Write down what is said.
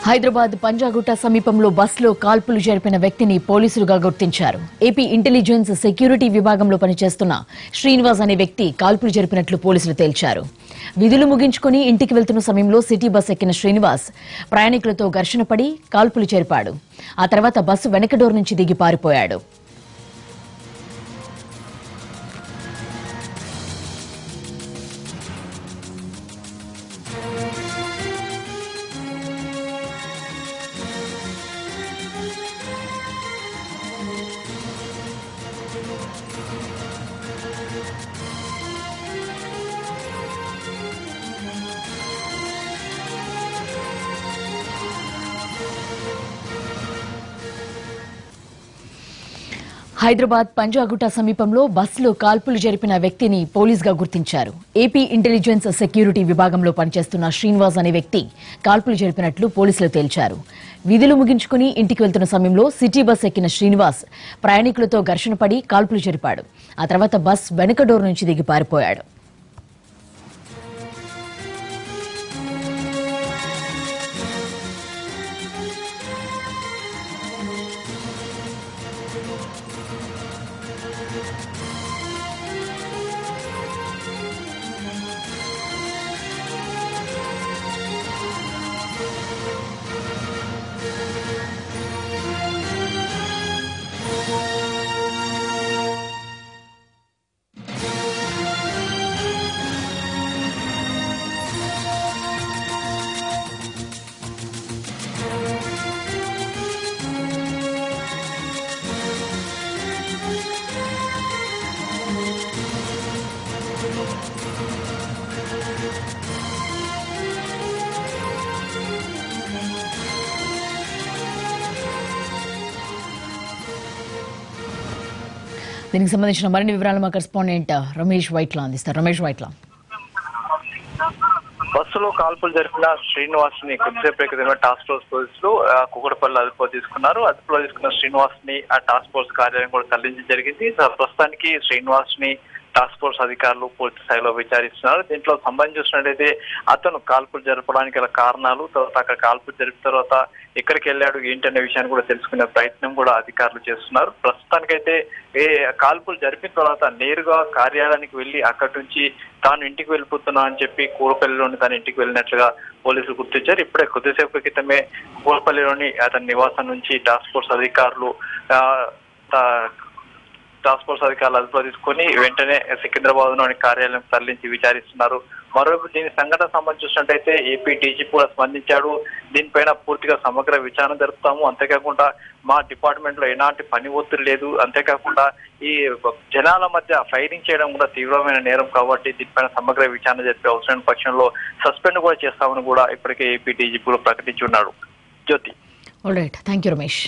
హైదరాబాద్ పంజాగుట్ట సమీపంలో బస్సులో కాల్పులు జరిపిన వ్యక్తిని పోలీసులుగా గుర్తించారు ఏపీ ఇంటెలిజెన్స్ సెక్యూరిటీ విభాగంలో పనిచేస్తున్న శ్రీనివాస్ అనే వ్యక్తి కాల్పులు జరిపినట్లు పోలీసులు తేల్చారు విధులు ముగించుకుని ఇంటికి వెళ్తున్న సమయంలో సిటీ బస్ ఎక్కిన శ్రీనివాస్ ప్రయాణికులతో ఘర్షణ పడి కాల్పులు జరిపాడు ఆ తర్వాత బస్సు వెనక డోర్ నుంచి దిగి పారిపోయాడు హైదరాబాద్ పంజాగుట్ట సమీపంలో బస్సులో కాల్పులు జరిపిన వ్యక్తిని పోలీసుగా గుర్తించారు ఏపీ ఇంటెలిజెన్స్ సెక్యూరిటీ విభాగంలో పనిచేస్తున్న శ్రీనివాస్ అనే వ్యక్తి కాల్పులు జరిపినట్లు పోలీసులు తేల్చారు విధులు ముగించుకుని ఇంటికి వెళ్తున్న సమయంలో సిటీ బస్ ఎక్కిన శ్రీనివాస్ ప్రయాణికులతో ఘర్షణ పడి కాల్పులు జరిపాడు ఆ తర్వాత బస్ వెనుక డోర్ నుంచి దిగి పారిపోయాడు దీనికి సంబంధించిన మరిన్ని వివరాలు మా కరెస్పాండెంట్ రమేష్ వైట్లా అందిస్తారు రమేష్ వైట్లా బస్సులో కాల్పులు జరిపిన శ్రీనివాస్ ని కొద్దిసేపు క్రితమే టాస్క్ ఫోర్స్ పోలీసులు ఆ, కుకటపల్లి అదుపులో తీసుకున్నారు అదుపులో తీసుకున్న శ్రీనివాస్ ని ఆ టాస్క్ ఫోర్స్ కార్యాలయం కూడా తరలించడం జరిగింది సో ప్రస్తుతానికి శ్రీనివాస్ ని టాస్క్ ఫోర్స్ అధికారులు పూర్తి స్థాయిలో విచారిస్తున్నారు దీంట్లో సంబంధించి చూసినట్టయితే అతను కాల్పులు జరపడానికి గల కారణాలు తర్వాత అక్కడ కాల్పులు జరిపిన తర్వాత ఎక్కడికి వెళ్ళాడు ఏంటనే విషయాన్ని కూడా తెలుసుకునే ప్రయత్నం కూడా అధికారులు చేస్తున్నారు ప్రస్తుతానికైతే ఏ కాల్పులు జరిపిన తర్వాత నేరుగా కార్యాలయానికి వెళ్లి అక్కడి నుంచి తాను ఇంటికి వెళ్ళిపోతున్నా అని చెప్పి కూరపల్లిలోని తన ఇంటికి వెళ్ళినట్లుగా పోలీసులు గుర్తించారు ఇప్పుడే కొద్దిసేపు క్రితమే కూరపల్లిలోని అతని నివాసం నుంచి టాస్క్ ఫోర్స్ అధికారులు ఆ, తా- టాస్క్ ఫోర్స్ అధికారులు అదుపులో తీసుకొని వెంటనే సికింద్రాబాద్ లోని కార్యాలయం తరలించి విచారిస్తున్నారు మరోవైపు దీని సంఘటన సంబంధించి చూసినట్టయితే ఏపీ డీజీపీ కూడా స్పందించాడు దీనిపైన పూర్తిగా సమగ్ర విచారణ జరుపుతాము అంతేకాకుండా మా డిపార్ట్మెంట్ లో ఎలాంటి పని ఒత్తిడి లేదు అంతేకాకుండా ఈ జనాల మధ్య ఫైరింగ్ చేయడం కూడా తీవ్రమైన నేరం కాబట్టి దీనిపైన సమగ్ర విచారణ జరిపే అవసరమైన పక్షంలో సస్పెండ్ కూడా చేస్తామని కూడా ఇప్పటికే ఏపీ డీజీపీ కూడా ప్రకటించి ఉన్నాడు Jyothi all right thank you Ramesh